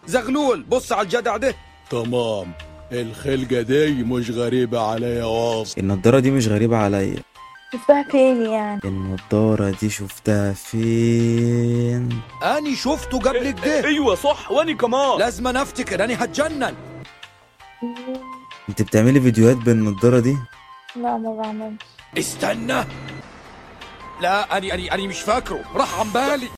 زغلول بص على الجدع ده تمام الخلقة دي مش غريبة عليا واصل النضارة دي مش غريبة عليا شفتها فين يعني النضارة دي شفتها فين اني شفته قبل كده ايوه صح واني كمان لازم أنا افتكر اني هتجنن انت بتعملي فيديوهات بالنضارة دي لا ما بعملش استنى لا اني اني اني مش فاكره راح عن بالي